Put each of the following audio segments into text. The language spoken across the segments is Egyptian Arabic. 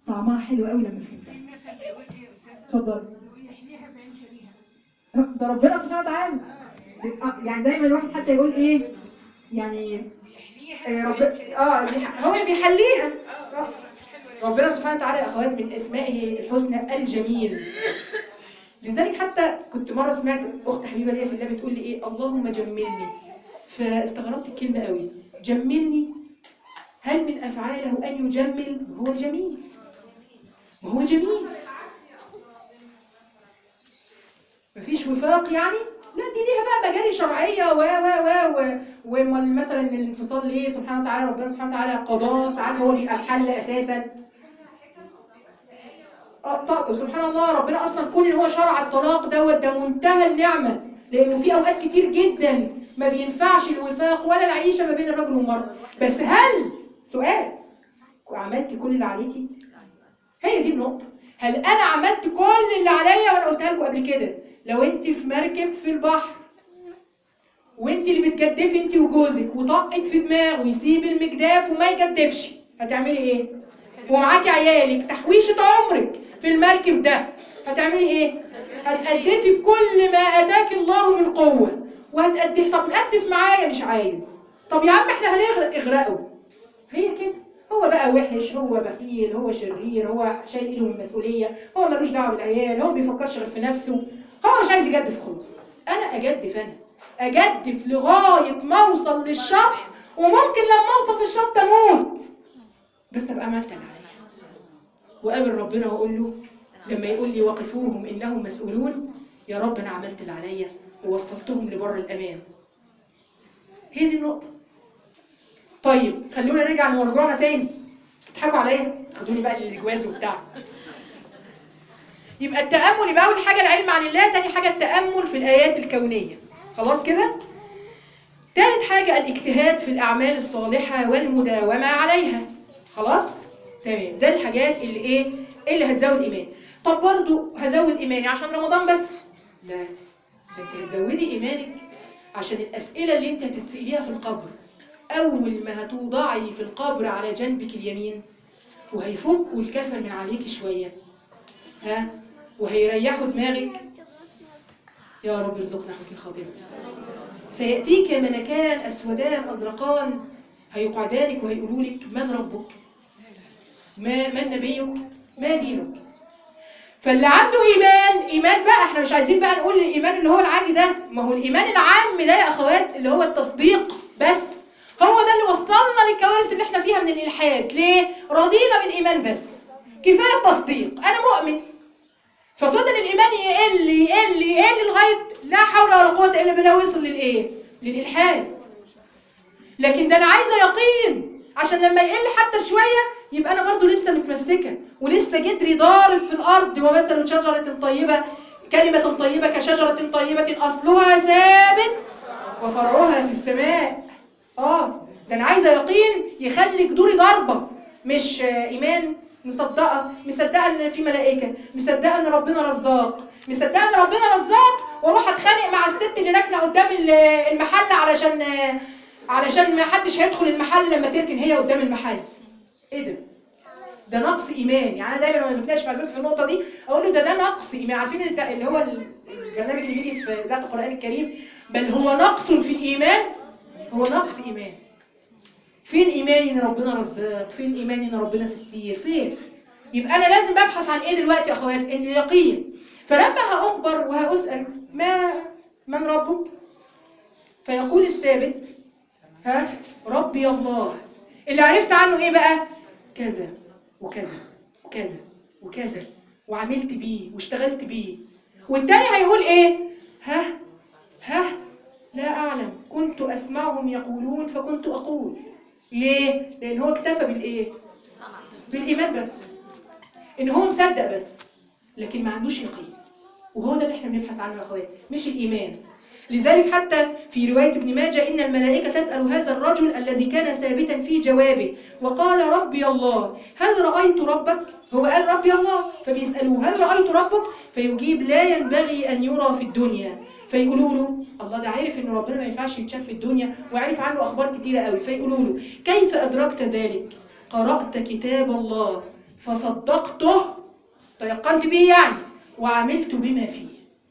طعمها حلو قوي لما فهمتها المثل يقول ايه يا استاذ اتفضل يقول يحليها في عين شريها ده ربنا سبحانه وتعالى آه، يعني دايما الواحد حتى يقول ايه يعني يحليها آه، رب... اه هو اللي بيحليها صح. ربنا سبحانه وتعالى يا اخوات من اسمائه الحسنى الجميل لذلك حتى كنت مره سمعت اخت حبيبه ليا في الله بتقول لي ايه اللهم جملني فاستغربت الكلمه قوي جملني هل من افعاله ان يجمل هو الجميل وهو جميل مفيش وفاق يعني لا دي ليها بقى مجاري شرعيه و و و و وامال مثلا الانفصال ليه سبحانه وتعالى ربنا سبحانه وتعالى قضاه ساعات هو بيبقى الحل اساسا اه طب سبحان الله ربنا اصلا كون ان هو شرع الطلاق دوت ده منتهى النعمه لانه في اوقات كتير جدا ما بينفعش الوفاق ولا العيشه ما بين الرجل والمراه بس هل سؤال عملت كل اللي عليكي هي دي النقطه هل انا عملت كل اللي عليا وانا قلتها لكم قبل كده لو انت في مركب في البحر وانت اللي بتجدفي انت وجوزك وطقت في دماغه ويسيب المجداف وما يجدفش هتعملي ايه ومعاكي عيالك تحويشة عمرك في المركب ده هتعملي ايه هتقدفي بكل ما اتاك الله من قوة وهتقدف طب نقدف معايا مش عايز طب يا عم احنا هنغرق اغرقه هي كده هو بقى وحش هو بخيل هو شرير هو شايل ايده من المسؤوليه هو ملوش دعوه بالعيال هو ما بيفكرش غير في نفسه هو مش عايز يجدف خالص انا اجدف انا اجدف لغايه ما اوصل للشط وممكن لما اوصل للشط اموت بس ابقى عملت اللي عليا وقابل ربنا واقول له لما يقول لي وقفوهم انهم مسؤولون يا رب انا عملت اللي عليا ووصلتهم لبر الامان هي دي النقطه طيب خلونا نرجع لمرجوعنا تاني تضحكوا عليا خدوني بقى للجواز وبتاع يبقى التأمل يبقى أول حاجة العلم عن الله تاني حاجة التأمل في الآيات الكونية خلاص كده تالت حاجة الاجتهاد في الأعمال الصالحة والمداومة عليها خلاص تمام ده الحاجات اللي ايه اللي هتزود إيمان طب برضو هزود إيماني عشان رمضان بس لا ده انت هتزودي إيمانك عشان الأسئلة اللي انت هتتسأليها في القبر أول ما هتوضعي في القبر على جنبك اليمين وهيفكوا الكفن من عليك شوية ها وهيريحوا دماغك يا رب ارزقنا حسن الخاتمة سيأتيك ملكان أسودان أزرقان هيقعدانك وهيقولوا لك من ربك ما من نبيك ما دينك فاللي عنده إيمان إيمان بقى احنا مش عايزين بقى نقول الإيمان اللي هو العادي ده ما هو الإيمان العام ده يا أخوات اللي هو التصديق بس هو ده اللي وصلنا للكوارث اللي احنا فيها من الإلحاد ليه؟ رضينا بالإيمان بس كفاية التصديق أنا مؤمن ففضل الإيمان يقل يقل يقل لغاية لا حول ولا قوة إلا بالله وصل للإيه؟ للإلحاد لكن ده أنا عايزة يقين عشان لما يقل حتى شوية يبقى أنا برضو لسه متمسكة ولسه جدري ضارب في الأرض ومثل شجرة طيبة كلمة طيبة كشجرة طيبة أصلها ثابت وفرعها في السماء اه ده انا عايزه يقين يخلي جذوري ضربه مش آه، ايمان مصدقه مصدقه ان في ملائكه مصدقه ان ربنا رزاق مصدقه ان ربنا رزاق واروح اتخانق مع الست اللي راكنه قدام ال- المحل علشان آه، علشان ما حدش هيدخل المحل لما تركن هي قدام المحل ايه ده ده نقص ايمان يعني انا دايما لما بتناقش مع زوجتي في النقطه دي اقول له ده ده نقص ايمان عارفين الت- اللي هو البرنامج اللي بيجي في اذاعه القران الكريم بل هو نقص في الايمان هو نقص ايمان فين ايماني ان ربنا رزاق فين ايماني ان ربنا ستير فين يبقى انا لازم ببحث عن ايه دلوقتي يا اخوات ان اليقين فلما هاخبر وهاسال ما من ربك فيقول الثابت ها ربي الله اللي عرفت عنه ايه بقى كذا وكذا وكذا وكذا وعملت بيه واشتغلت بيه والتاني هيقول ايه ها ها لا أعلم كنت أسمعهم يقولون فكنت أقول ليه؟ لأن هو اكتفى بالإيه؟ بالإيمان بس إن هو مصدق بس لكن ما عندوش يقين وهو ده اللي احنا بنبحث عنه يا أخوات مش الإيمان لذلك حتى في رواية ابن ماجه إن الملائكة تسأل هذا الرجل الذي كان ثابتا في جوابه وقال ربي الله هل رأيت ربك؟ هو قال ربي الله فبيسألوه هل رأيت ربك؟ فيجيب لا ينبغي أن يرى في الدنيا فيقولوا له الله ده عارف ان ربنا ما ينفعش يتشاف في الدنيا وعارف عنه اخبار كتيره قوي فيقولوا له كيف ادركت ذلك قرات كتاب الله فصدقته تيقنت به يعني وعملت بما فيه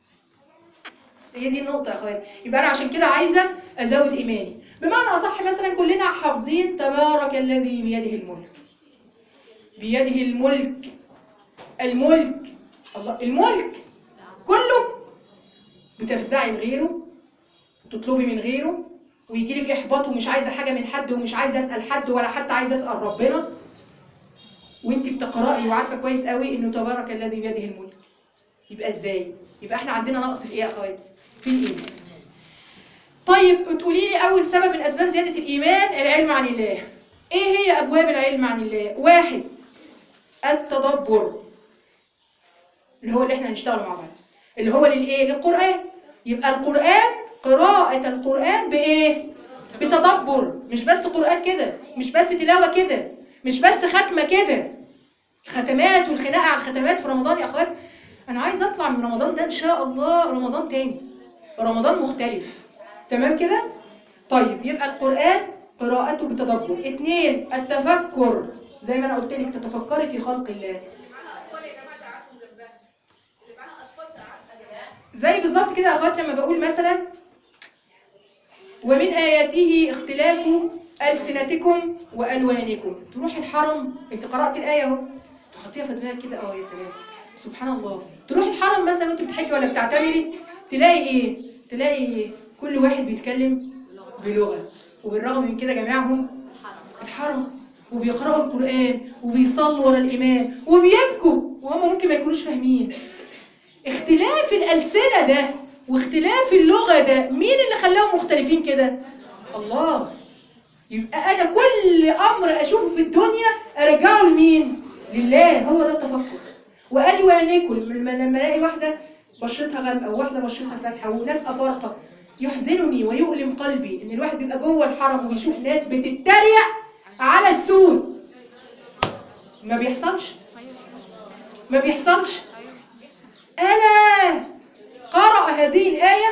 هي دي النقطة يا اخواتي يبقى أنا عشان كده عايزة أزود إيماني بمعنى أصح مثلا كلنا حافظين تبارك الذي بيده الملك بيده الملك الملك الله الملك كله بتفزعي لغيره وتطلبي من غيره ويجي لك احباط ومش عايزه حاجه من حد ومش عايزه اسال حد ولا حتى عايزه اسال ربنا وانت بتقراي وعارفه كويس قوي انه تبارك الذي بيده الملك يبقى ازاي يبقى احنا عندنا نقص في ايه يا اخواتي في الايمان طيب تقولي لي اول سبب من اسباب زياده الايمان العلم عن الله ايه هي ابواب العلم عن الله واحد التدبر اللي هو اللي احنا هنشتغله مع بعض اللي هو للايه للقران يبقى القران قراءه القران بايه بتدبر مش بس قران كده مش بس تلاوه كده مش بس ختمه كده ختمات والخناقه على الختمات في رمضان يا اخوات انا عايز اطلع من رمضان ده ان شاء الله رمضان تاني رمضان مختلف تمام كده طيب يبقى القران قراءته بتدبر اثنين التفكر زي ما انا قلت لك تتفكري في خلق الله زي بالظبط كده يا اخوات لما بقول مثلا ومن آياته اختلاف ألسنتكم وألوانكم تروح الحرم انت قرأت الآية اهو تحطيها في دماغك كده اه يا سلام سبحان الله تروح الحرم مثلا وانت بتحجي ولا بتعتمري تلاقي ايه تلاقي كل واحد بيتكلم بلغة وبالرغم من كده جميعهم الحرم وبيقرأوا القرآن وبيصلوا ورا الإمام وبيبكوا وهم ممكن ما يكونوش فاهمين اختلاف الألسنة ده واختلاف اللغة ده مين اللي خلاهم مختلفين كده الله يبقى أنا كل أمر أشوفه في الدنيا أرجعه لمين لله هو ده التفكر وألوانكم لما لما ألاقي واحدة بشرتها غامقة وواحدة بشرتها فاتحة وناس أفارقة يحزنني ويؤلم قلبي إن الواحد بيبقى جوه الحرم وبيشوف ناس بتتريق على السود ما بيحصلش ما بيحصلش ألا قرأ هذه الآية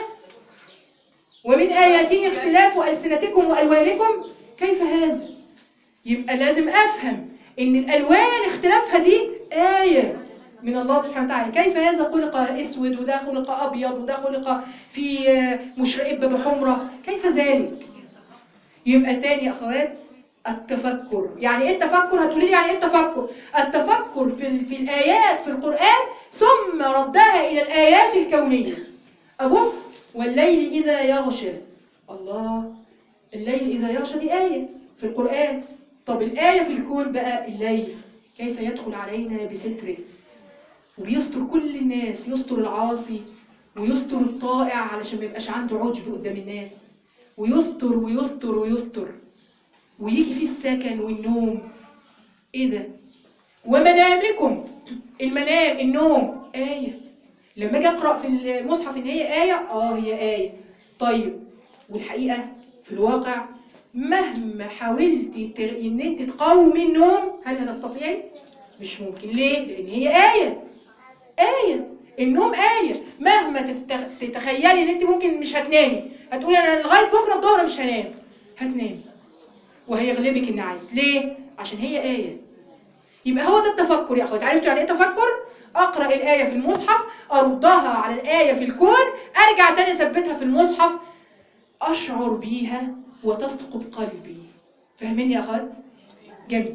ومن آياته اختلاف ألسنتكم وألوانكم كيف هذا يبقى لازم أفهم إن الألوان اختلافها دي آية من الله سبحانه وتعالى كيف هذا خلق اسود وده خلق ابيض وده خلق في مشرئب بحمره كيف ذلك يبقى تاني يا اخوات التفكر يعني ايه التفكر هتقولي لي يعني ايه التفكر التفكر في في الايات في القران ثم ردها الى الايات الكونيه ابص والليل اذا يغشى الله الليل اذا يغشى دي ايه في القران طب الايه في الكون بقى الليل كيف يدخل علينا بستره وبيستر كل الناس يستر العاصي ويستر الطائع علشان ما يبقاش عنده عجب قدام الناس ويستر ويستر ويستر ويجي فيه السكن والنوم ايه ده ومنامكم المنام النوم آية لما اجي اقرا في المصحف ان هي آية اه هي آية طيب والحقيقة في الواقع مهما حاولتي ان انت تقاومي النوم هل هتستطيعي مش ممكن ليه لان هي آية آية النوم آية مهما تستخ... تتخيلي ان انت ممكن مش هتنامي هتقولي انا لغايه بكره الظهر مش هنام هتنامي وهيغلبك النعاس ليه عشان هي آية يبقى هو ده التفكر يا اخواتي عرفتوا يعني ايه تفكر اقرا الايه في المصحف اردها على الايه في الكون ارجع تاني اثبتها في المصحف اشعر بيها وتسقط قلبي فاهمين يا اخوات جميل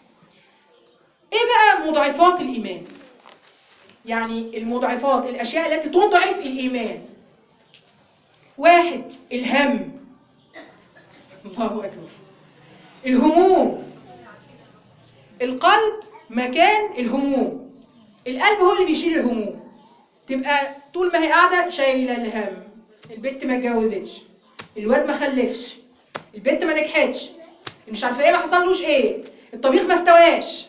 ايه بقى مضاعفات الايمان يعني المضاعفات الاشياء التي تضعف الايمان واحد الهم الله اكبر الهموم القلب مكان الهموم القلب هو اللي بيشيل الهموم تبقى طول ما هي قاعده شايله الهم البنت ما اتجوزتش الواد ما خلفش البنت ما نجحتش مش عارفه ايه ما حصلوش ايه الطبيخ ما استواش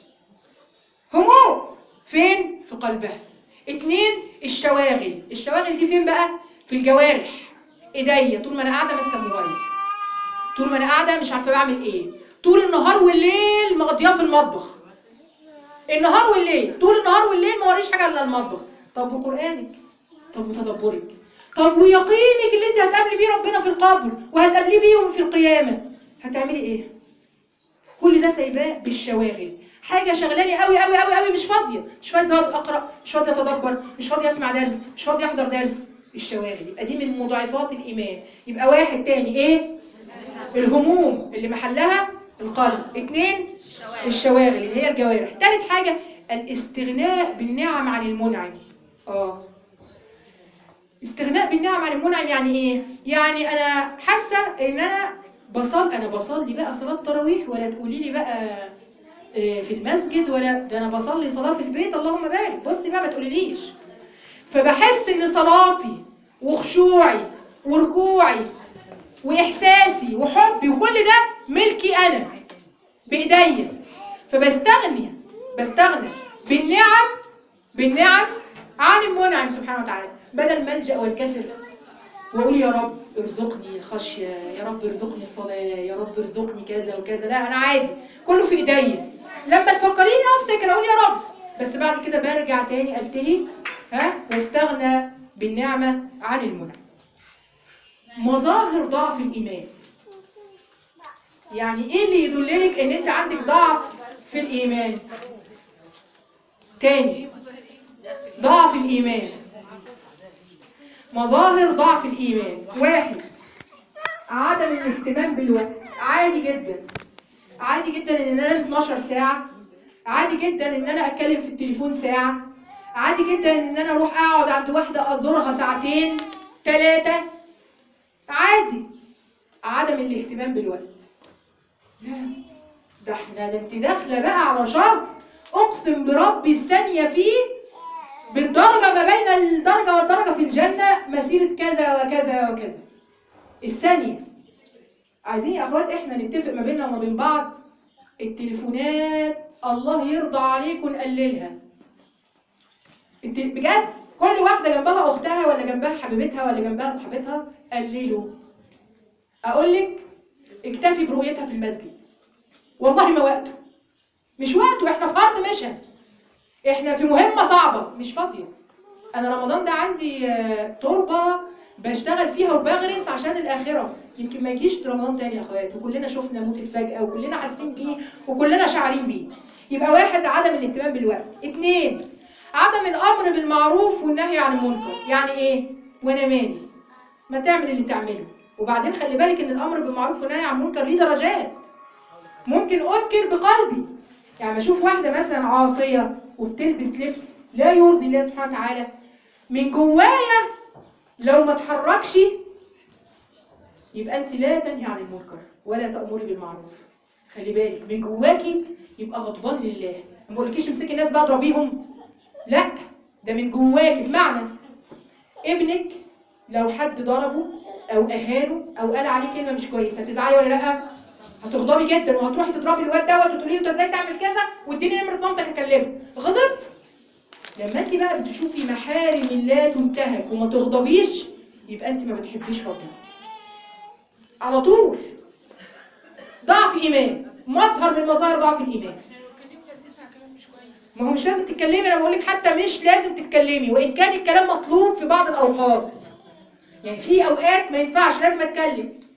هموم فين في قلبها اتنين الشواغل الشواغل دي فين بقى في الجوارح ايديا طول ما انا قاعده ماسكه الموبايل طول ما انا قاعده مش عارفه بعمل ايه طول النهار والليل مقضياه في المطبخ النهار والليل طول النهار والليل ما وريش حاجه الا المطبخ طب وقرانك طب وتدبرك طب ويقينك اللي انت هتقابلي بيه ربنا في القبر وهتقابليه بيه في القيامه هتعملي ايه كل ده سايباه بالشواغل حاجه شغلاني قوي قوي قوي قوي مش فاضيه مش فاضيه اقرا مش فاضيه اتدبر مش فاضيه اسمع درس مش فاضيه احضر درس الشواغل يبقى دي من مضاعفات الايمان يبقى واحد تاني ايه الهموم اللي محلها القلب اتنين الشواغل اللي هي الجوارح تالت حاجه الاستغناء بالنعم عن المنعم اه استغناء بالنعم عن المنعم يعني ايه يعني انا حاسه ان انا بصل انا بصلي بقى صلاه تراويح ولا تقولي لي بقى آه، في المسجد ولا ده انا بصلي صلاه في البيت اللهم بارك بصي بقى ما تقوليليش فبحس ان صلاتي وخشوعي وركوعي واحساسي وحبي وكل ده ملكي انا بايديا فبستغني بستغنى بالنعم بالنعم عن المنعم سبحانه وتعالى بدل ما الجا والكسر واقول يا رب ارزقني الخشيه يا رب ارزقني الصلاه يا رب ارزقني كذا وكذا لا انا عادي كله في ايديا لما تفكريني افتكر اقول يا رب بس بعد كده برجع تاني التهي ها واستغنى بالنعمه عن المنعم مظاهر ضعف الايمان يعني ايه اللي يدللك ان انت عندك ضعف في الايمان تاني ضعف الايمان مظاهر ضعف الايمان واحد عدم الاهتمام بالوقت عادي جدا عادي جدا ان انا انام 12 ساعه عادي جدا ان انا اتكلم في التليفون ساعه عادي جدا ان انا اروح اقعد عند واحده ازورها ساعتين ثلاثه عادي عدم الاهتمام بالوقت لا ده احنا ده انت داخله بقى على شهر اقسم بربي الثانيه فيه بالدرجه ما بين الدرجه والدرجه في الجنه مسيره كذا وكذا وكذا الثانيه عايزين يا اخوات احنا نتفق ما بيننا وما بين بعض التليفونات الله يرضى عليكم نقللها الت- بجد كل واحده جنبها اختها ولا جنبها حبيبتها ولا جنبها صاحبتها قللوا اقول لك اكتفي برؤيتها في المسجد والله ما وقته مش وقته احنا في ارض مشن احنا في مهمه صعبه مش فاضيه انا رمضان ده عندي آه، تربه بشتغل فيها وبغرس عشان الاخره يمكن ما يجيش رمضان تاني يا اخوات وكلنا شفنا موت الفجأة وكلنا حاسين بيه وكلنا شاعرين بيه يبقى واحد عدم الاهتمام بالوقت اتنين عدم الامر بالمعروف والنهي عن المنكر يعني ايه وانا مالي ما تعمل اللي تعمله وبعدين خلي بالك ان الامر بالمعروف والنهي عن المنكر ليه درجات ممكن انكر بقلبي يعني بشوف واحده مثلا عاصيه وبتلبس لبس لا يرضي الله سبحانه وتعالى من جوايا لو ما اتحركش يبقى انت لا تنهي عن المنكر ولا تأمري بالمعروف خلي بالك من جواكي يبقى غضبان لله ما بقولكيش امسكي الناس بقى اضربيهم لا ده من جواكي بمعنى ابنك لو حد ضربه او اهانه او قال عليه كلمه مش كويسه هتزعلي ولا لا هتغضبي جدا وهتروحي تضربي الواد دوت وتقولي له انت ازاي تعمل كذا واديني نمره مامتك اكلمها غضبت لما انت بقى بتشوفي محارم الله تنتهك وما تغضبيش يبقى انت ما بتحبيش ربنا على طول ضعف ايمان مظهر من مظاهر ضعف الايمان ما هو مش لازم تتكلمي انا بقول لك حتى مش لازم تتكلمي وان كان الكلام مطلوب في بعض الاوقات يعني في اوقات ما ينفعش لازم اتكلم